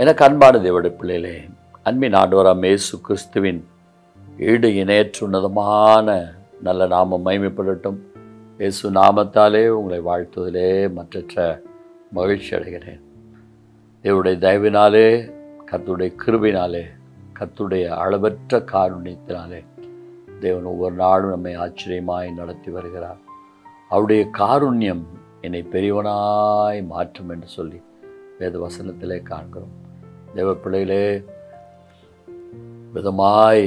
எனக்கு அன்பான தேவடைய பிள்ளைகளே அன்பின் ஆண்டவராம் இயேசு கிறிஸ்துவின் ஈடு இணையற்ற உன்னதமான நல்ல நாமம் மைமைப்படட்டும் இயேசு நாமத்தாலே உங்களை வாழ்த்துவதிலே மற்றற்ற மகிழ்ச்சி அடைகிறேன் தேவனுடைய தயவினாலே கர்த்தருடைய கிருபினாலே கர்த்தருடைய அளவற்ற காருண்யத்தினாலே தேவன் ஒவ்வொரு நாளும் நம்மை ஆச்சரியமாய் நடத்தி வருகிறார் அவருடைய காருண்யம் என்னை பெரியவனாய் மாற்றும் என்று சொல்லி வேத வசனத்திலே காண்கிறோம் தேவ பிள்ளைகளே விதமாய்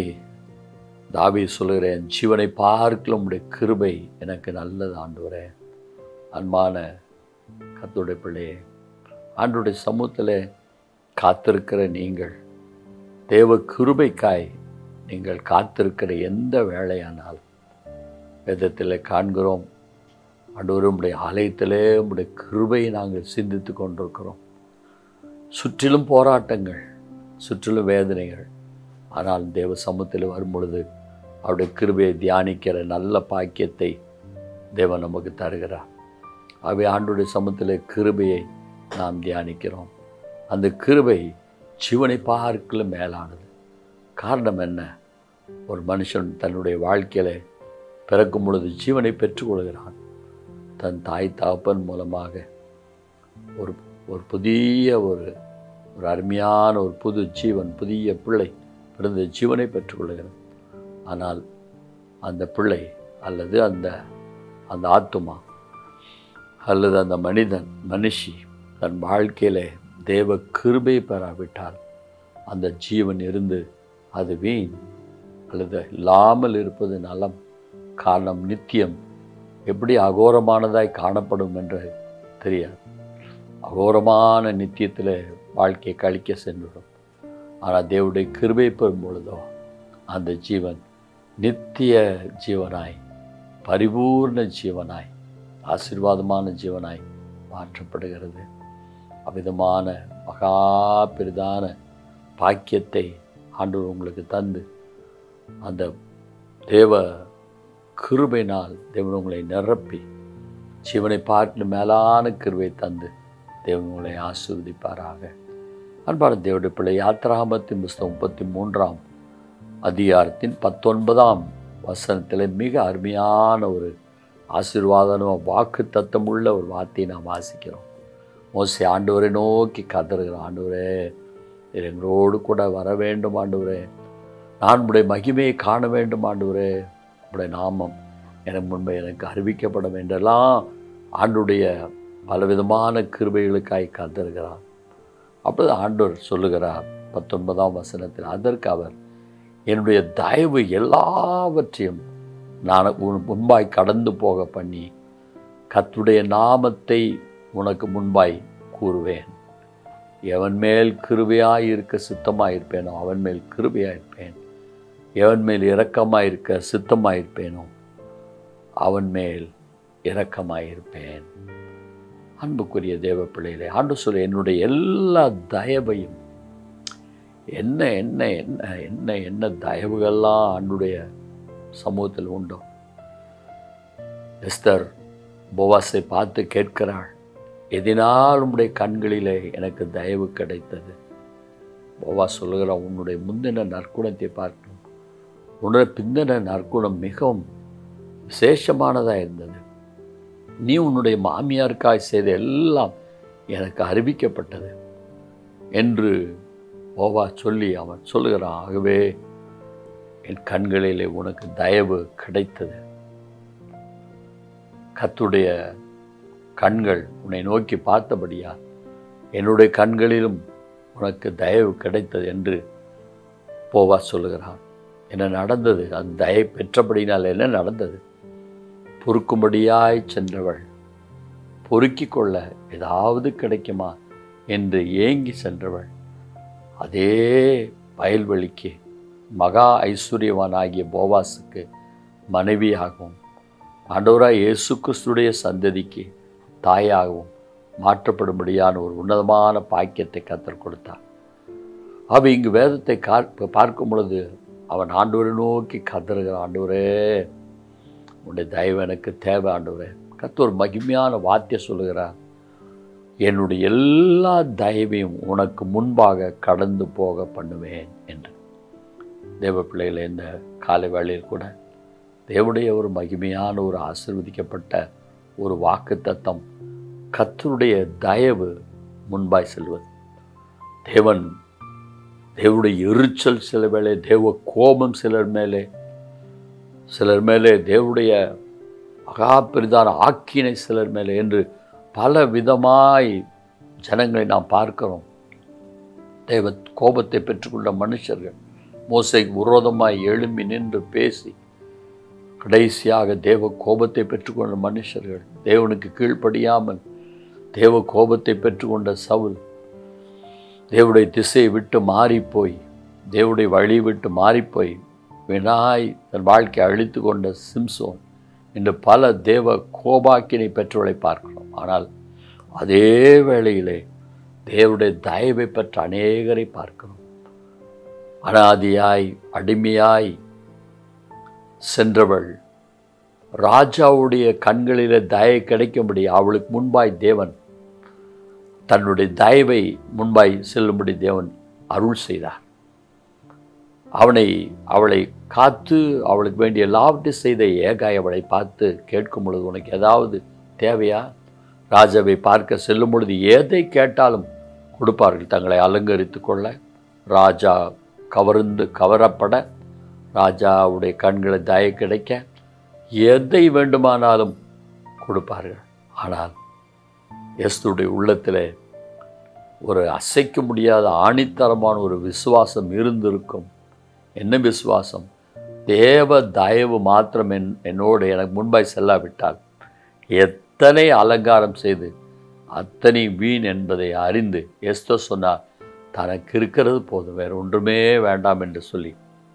தாவி சொல்கிறேன் ஜீவனை பார்க்கல உடைய கிருபை எனக்கு நல்லது ஆண்டுவரே அன்பான கத்துடைய பிள்ளையே ஆண்டுடைய சமூகத்தில் காத்திருக்கிற நீங்கள் தேவ கிருபைக்காய் நீங்கள் காத்திருக்கிற எந்த வேலையானாலும் வேதத்தில் காண்கிறோம் ஆண்டவர் உடைய ஆலயத்திலே உடைய கிருபையை நாங்கள் சிந்தித்து கொண்டிருக்கிறோம் சுற்றிலும் போராட்டங்கள் சுற்றிலும் வேதனைகள் ஆனால் தேவ சமூகத்தில் வரும் பொழுது அவருடைய கிருபையை தியானிக்கிற நல்ல பாக்கியத்தை தேவன் நமக்கு தருகிறார் ஆகவே ஆண்டுடைய சமூகத்தில் கிருபையை நாம் தியானிக்கிறோம் அந்த கிருபை ஜீவனை பார்க்கலும் மேலானது காரணம் என்ன ஒரு மனுஷன் தன்னுடைய வாழ்க்கையில் பிறக்கும் பொழுது ஜீவனை பெற்றுக்கொள்கிறான் தன் தாய் தகப்பன் மூலமாக ஒரு ஒரு புதிய ஒரு ஒரு அருமையான ஒரு புது ஜீவன் புதிய பிள்ளை பிறந்த ஜீவனை பெற்றுக்கொள்கிறது ஆனால் அந்த பிள்ளை அல்லது அந்த அந்த ஆத்துமா அல்லது அந்த மனிதன் மனுஷி தன் வாழ்க்கையில் தேவ கிருபை பெறாவிட்டால் அந்த ஜீவன் இருந்து அது வீண் அல்லது இல்லாமல் இருப்பது நலம் காரணம் நித்தியம் எப்படி அகோரமானதாய் காணப்படும் என்று தெரியாது அகோரமான நித்தியத்தில் வாழ்க்கையை கழிக்க சென்றுவிடும் ஆனால் தேவனுடைய கிருபை பெறும் பொழுதோ அந்த ஜீவன் நித்திய ஜீவனாய் பரிபூர்ண ஜீவனாய் ஆசீர்வாதமான ஜீவனாய் மாற்றப்படுகிறது அவ்விதமான மகா பெரிதான பாக்கியத்தை ஆண்டவர் உங்களுக்கு தந்து அந்த தேவ கிருபையினால் தேவன் உங்களை நிரப்பி ஜீவனை பார்த்து மேலான கிருபை தந்து தேவன் உங்களை ஆசீர்வதிப்பாராக அன்பான தேவடைய பிள்ளை யாத்திராமத்தின் புஸ்தகம் முப்பத்தி மூன்றாம் அதிகாரத்தின் பத்தொன்பதாம் வசனத்தில் மிக அருமையான ஒரு ஆசீர்வாதம் வாக்கு தத்தமுள்ள ஒரு வார்த்தையை நாம் வாசிக்கிறோம் மோசி ஆண்டவரை நோக்கி கதறுகிறோம் ஆண்டவரே நீர் எங்களோடு கூட வர வேண்டும் ஆண்டவரே நான் உடைய மகிமையை காண வேண்டும் ஆண்டவரே உடைய நாமம் எனக்கு முன்பே எனக்கு அறிவிக்கப்பட வேண்டெல்லாம் ஆண்டுடைய பலவிதமான கிருபைகளுக்காய் காத்திருக்கிறார் அப்பொழுது ஆண்டவர் சொல்லுகிறார் பத்தொன்பதாம் வசனத்தில் அதற்கு அவர் என்னுடைய தயவு எல்லாவற்றையும் நான் உன் முன்பாய் கடந்து போக பண்ணி கத்துடைய நாமத்தை உனக்கு முன்பாய் கூறுவேன் எவன் மேல் கிருபையாய் இருக்க சித்தமாக இருப்பேனோ அவன் மேல் கிருபையாக இருப்பேன் எவன் மேல் இரக்கமாக இருக்க சித்தமாக இருப்பேனோ அவன் மேல் இரக்கமாயிருப்பேன் அன்புக்குரிய தேவ பிள்ளைகளே ஆண்டு சொல்ல என்னுடைய எல்லா தயவையும் என்ன என்ன என்ன என்ன என்ன தயவுகள்லாம் ஆண்டுடைய சமூகத்தில் உண்டோ எஸ்தர் போவாஸை பார்த்து கேட்கிறாள் எதினால் உன்னுடைய கண்களிலே எனக்கு தயவு கிடைத்தது போவா சொல்லுகிறான் உன்னுடைய முந்தின நற்குணத்தை பார்க்கணும் உன்னுடைய பிந்தின நற்குணம் மிகவும் விசேஷமானதாக இருந்தது நீ உன்னுடைய மாமியாருக்காய் செய்த எல்லாம் எனக்கு அறிவிக்கப்பட்டது என்று ஓவா சொல்லி அவன் சொல்லுகிறான் ஆகவே என் கண்களிலே உனக்கு தயவு கிடைத்தது கத்துடைய கண்கள் உன்னை நோக்கி பார்த்தபடியா என்னுடைய கண்களிலும் உனக்கு தயவு கிடைத்தது என்று போவா சொல்லுகிறான் என்ன நடந்தது அந்த தயை பெற்றபடினால் என்ன நடந்தது பொறுக்கும்படியாய் சென்றவள் பொறுக்கிக் கொள்ள ஏதாவது கிடைக்குமா என்று ஏங்கி சென்றவள் அதே வயல்வெளிக்கு மகா ஐஸ்வர்யவானாகிய போவாஸுக்கு மனைவியாகவும் ஆண்டவராய் இயேசு கிறிஸ்துடைய சந்ததிக்கு தாயாகவும் மாற்றப்படும்படியான ஒரு உன்னதமான பாக்கியத்தை கத்தர் கொடுத்தார் அவ இங்கு வேதத்தை பார்க்கும் பொழுது அவன் ஆண்டவரை நோக்கி கதறுகிற ஆண்டவரே உன்னுடைய தயவு எனக்கு தேவை ஆண்டவரே கத்து ஒரு மகிமையான வார்த்தை சொல்லுகிறார் என்னுடைய எல்லா தயவையும் உனக்கு முன்பாக கடந்து போக பண்ணுவேன் என்று தேவ பிள்ளைகளை இந்த காலை வேளையில் கூட தேவனுடைய ஒரு மகிமையான ஒரு ஆசிர்வதிக்கப்பட்ட ஒரு வாக்கு தத்தம் கத்தருடைய தயவு முன்பாய் செல்வது தேவன் தேவனுடைய எரிச்சல் சில வேளை தேவ கோபம் சிலர் மேலே சிலர் மேலே தேவனுடைய மகா பெரிதான ஆக்கினை சிலர் மேலே என்று பல விதமாய் ஜனங்களை நாம் பார்க்கிறோம் தேவ கோபத்தை பெற்றுக்கொண்ட மனுஷர்கள் மோசைக்கு விரோதமாய் எழும்பி நின்று பேசி கடைசியாக தேவ கோபத்தை பெற்றுக்கொண்ட மனுஷர்கள் தேவனுக்கு கீழ்ப்படியாமல் தேவ கோபத்தை பெற்றுக்கொண்ட சவுல் தேவனுடைய திசையை விட்டு மாறிப்போய் தேவனுடைய வழி விட்டு மாறிப்போய் வினாய் தன் வாழ்க்கையை அழித்து கொண்ட சிம்சோன் இன்று பல தேவ கோபாக்கினை பெற்றவர்களை பார்க்கிறோம் ஆனால் அதே வேளையிலே தேவனுடைய தயவை பெற்ற அநேகரை பார்க்கிறோம் அனாதியாய் அடிமையாய் சென்றவள் ராஜாவுடைய கண்களிலே தயை கிடைக்கும்படி அவளுக்கு முன்பாய் தேவன் தன்னுடைய தயவை முன்பாய் செல்லும்படி தேவன் அருள் செய்தார் அவனை அவளை காத்து அவளுக்கு வேண்டிய எல்லாவற்றையும் செய்த ஏகாய் அவளை பார்த்து கேட்கும் பொழுது உனக்கு ஏதாவது தேவையா ராஜாவை பார்க்க செல்லும் பொழுது எதை கேட்டாலும் கொடுப்பார்கள் தங்களை அலங்கரித்து கொள்ள ராஜா கவர்ந்து கவரப்பட ராஜாவுடைய கண்களை தய கிடைக்க எதை வேண்டுமானாலும் கொடுப்பார்கள் ஆனால் எஸ்துடைய உள்ளத்தில் ஒரு அசைக்க முடியாத ஆணித்தரமான ஒரு விசுவாசம் இருந்திருக்கும் என்ன விசுவாசம் தேவ தயவு மாத்திரம் என் என்னோடு எனக்கு முன்பாய் செல்லாவிட்டால் எத்தனை அலங்காரம் செய்து அத்தனை வீண் என்பதை அறிந்து எஸ்தோ சொன்னார் தனக்கு இருக்கிறது போதும் வேறு ஒன்றுமே வேண்டாம் என்று சொல்லி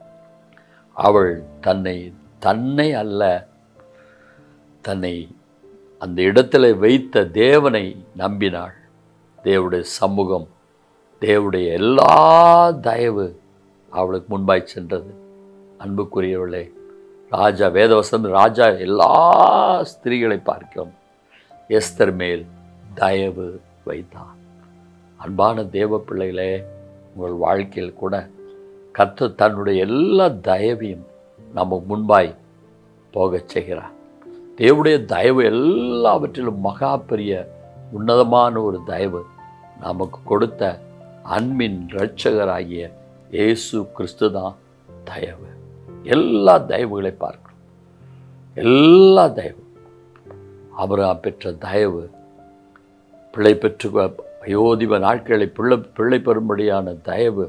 அவள் தன்னை தன்னை அல்ல தன்னை அந்த இடத்துல வைத்த தேவனை நம்பினாள் தேவனுடைய சமூகம் தேவனுடைய எல்லா தயவு அவளுக்கு முன்பாய் சென்றது அன்புக்குரியவர்களே ராஜா வேதவசம் ராஜா எல்லா ஸ்திரீகளை பார்க்கிறோம் எஸ்தர் மேல் தயவு வைத்தான் அன்பான தேவ பிள்ளைகளே உங்கள் வாழ்க்கையில் கூட கத்து தன்னுடைய எல்லா தயவையும் நம்ம முன்பாய் போகச் செய்கிறார் தேவனுடைய தயவு எல்லாவற்றிலும் மகா பெரிய உன்னதமான ஒரு தயவு நமக்கு கொடுத்த அன்பின் இரட்சகராகிய இயேசு கிறிஸ்து தான் தயவு எல்லா தயவுகளை பார்க்கிறோம் எல்லா தயவு அபரா பெற்ற தயவு பிள்ளை பெற்று அயோதிப நாட்களை பிள்ளை பிள்ளை பெறும்படியான தயவு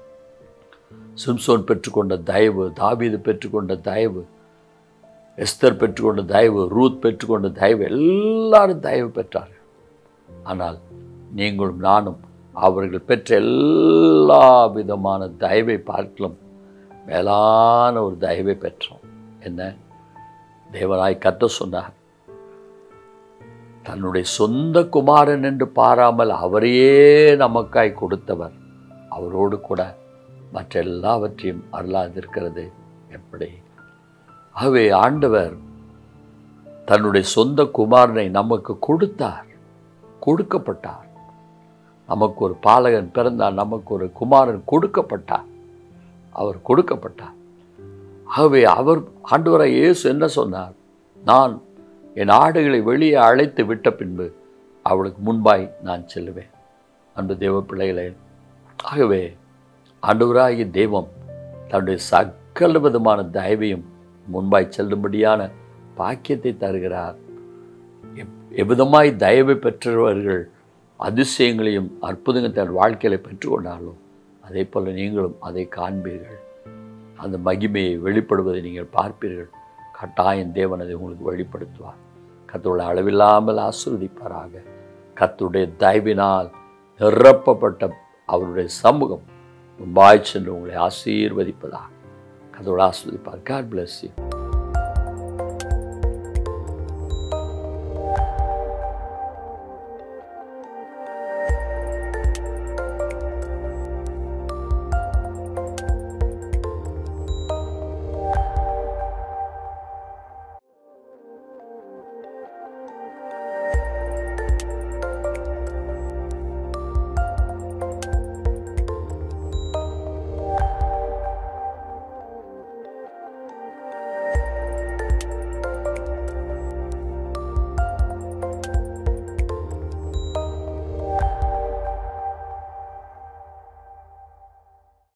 சிம்சோன் பெற்றுக்கொண்ட தயவு தாவீது பெற்றுக்கொண்ட தயவு எஸ்தர் பெற்றுக்கொண்ட தயவு ரூத் பெற்றுக்கொண்ட தயவு எல்லாரும் தயவு பெற்றார்கள் ஆனால் நீங்களும் நானும் அவர்கள் பெற்ற எல்லா விதமான தயவை பார்க்கலாம் மேலான ஒரு தயவை பெற்றோம் என்ன தேவனாய் கத்த சொன்னார் தன்னுடைய சொந்த குமாரன் என்று பாராமல் அவரையே நமக்காய் கொடுத்தவர் அவரோடு கூட மற்ற எல்லாவற்றையும் அருளாதிருக்கிறது எப்படி ஆகவே ஆண்டவர் தன்னுடைய சொந்த குமாரனை நமக்கு கொடுத்தார் கொடுக்கப்பட்டார் நமக்கு ஒரு பாலகன் பிறந்தார் நமக்கு ஒரு குமாரன் கொடுக்கப்பட்டார் அவர் கொடுக்கப்பட்டார் ஆகவே அவர் ஆண்டவரை இயேசு என்ன சொன்னார் நான் என் ஆடுகளை வெளியே அழைத்து விட்ட பின்பு அவளுக்கு முன்பாய் நான் செல்லுவேன் அன்பு தேவ பிள்ளைகளே ஆகவே ஆண்டவராகிய தெய்வம் தன்னுடைய சகல விதமான தயவையும் முன்பாய் செல்லும்படியான பாக்கியத்தை தருகிறார் எப் எவ்விதமாய் தயவை பெற்றவர்கள் அதிசயங்களையும் அற்புதங்கள் தன் வாழ்க்கையில் பெற்றுக்கொண்டார்களோ அதே போல் நீங்களும் அதை காண்பீர்கள் அந்த மகிமையை வெளிப்படுவதை நீங்கள் பார்ப்பீர்கள் கட்டாயம் தேவன் அதை உங்களுக்கு வெளிப்படுத்துவார் கத்தோட அளவில்லாமல் ஆசிர்வதிப்பாராக கத்துடைய தயவினால் நிரப்பப்பட்ட அவருடைய சமூகம் மும்பாய் சென்று உங்களை ஆசீர்வதிப்பதாக கத்தோட ஆசிர்வதிப்பார் காட் பிளஸ் யூ